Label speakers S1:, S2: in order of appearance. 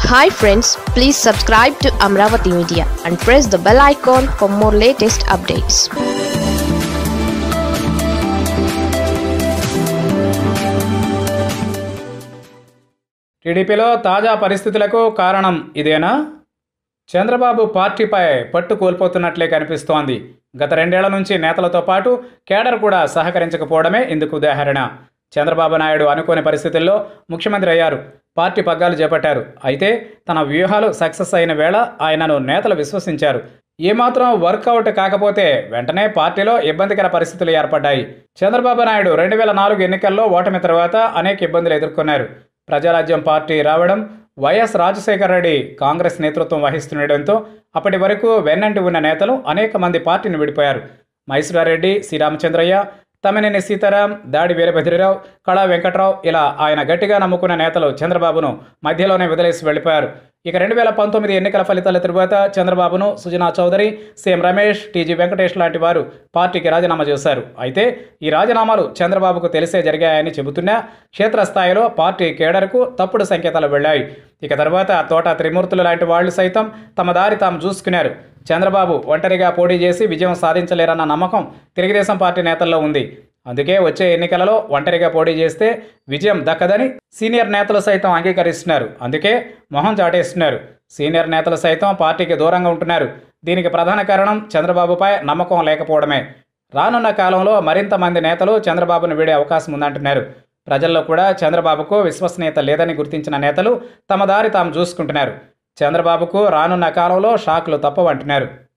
S1: hi friends please subscribe to Amaravati media and press the bell icon for more latest updates
S2: టీడీపీలో తాజా పరిస్థితులకు కారణం ఇదేనా చంద్రబాబు పార్టీపై పట్టు కోల్పోతున్నట్లే కనిపిస్తోంది గత రెండేళ్ల నుంచి నేతలతో పాటు కేడర్ కూడా సహకరించకపోవడమే ఇందుకు ఉదాహరణ చంద్రబాబు నాయుడు అనుకోని పరిస్థితుల్లో ముఖ్యమంత్రి అయ్యారు పార్టీ పగ్గాలు చేపట్టారు అయితే తన వ్యూహాలు సక్సెస్ అయిన వేళ ఆయనను నేతలు విశ్వసించారు ఏమాత్రం వర్కౌట్ కాకపోతే వెంటనే పార్టీలో ఇబ్బందికర పరిస్థితులు ఏర్పడ్డాయి చంద్రబాబు నాయుడు రెండు వేల నాలుగు ఎన్నికల్లో ఓటమి తర్వాత అనేక ఇబ్బందులు ఎదుర్కొన్నారు ప్రజారాజ్యం పార్టీ రావడం వైఎస్ రాజశేఖర రెడ్డి కాంగ్రెస్ నేతృత్వం వహిస్తుండటంతో అప్పటి వరకు వెన్నంటి ఉన్న నేతలు అనేక మంది పార్టీని విడిపోయారు మైసూరారెడ్డి శ్రీరామచంద్రయ్య తమ్మినేని సీతారాం దాడి వీరభద్రరావు కళా వెంకట్రావు ఇలా ఆయన గట్టిగా నమ్ముకున్న నేతలు చంద్రబాబును మధ్యలోనే వదిలేసి వెళ్ళిపోయారు ఇక రెండు వేల పంతొమ్మిది ఎన్నికల ఫలితాల తరువాత చంద్రబాబును సుజనా చౌదరి సీఎం రమేష్ టీజీ వెంకటేష్ లాంటి వారు పార్టీకి రాజీనామా చేశారు అయితే ఈ రాజీనామాలు చంద్రబాబుకు తెలిసే జరిగాయని చెబుతున్నా క్షేత్రస్థాయిలో పార్టీ కేడర్కు తప్పుడు సంకేతాలు వెళ్ళాయి ఇక తర్వాత తోట త్రిమూర్తులు లాంటి వాళ్ళు సైతం తమ దారి తాము చూసుకున్నారు చంద్రబాబు ఒంటరిగా పోటీ చేసి విజయం సాధించలేరన్న నమ్మకం తెలుగుదేశం పార్టీ నేతల్లో ఉంది అందుకే వచ్చే ఎన్నికలలో ఒంటరిగా పోటీ చేస్తే విజయం దక్కదని సీనియర్ నేతలు సైతం అంగీకరిస్తున్నారు అందుకే మొహం చాటేస్తున్నారు సీనియర్ నేతలు సైతం పార్టీకి దూరంగా ఉంటున్నారు దీనికి ప్రధాన కారణం చంద్రబాబుపై నమ్మకం లేకపోవడమే రానున్న కాలంలో మరింత మంది నేతలు చంద్రబాబును వీడే అవకాశం ఉందంటున్నారు ప్రజల్లో కూడా చంద్రబాబుకు విశ్వసనీయత లేదని గుర్తించిన నేతలు తమ దారి తాము చూసుకుంటున్నారు చంద్రబాబుకు రానున్న కాలంలో షాక్లు తప్పవంటున్నారు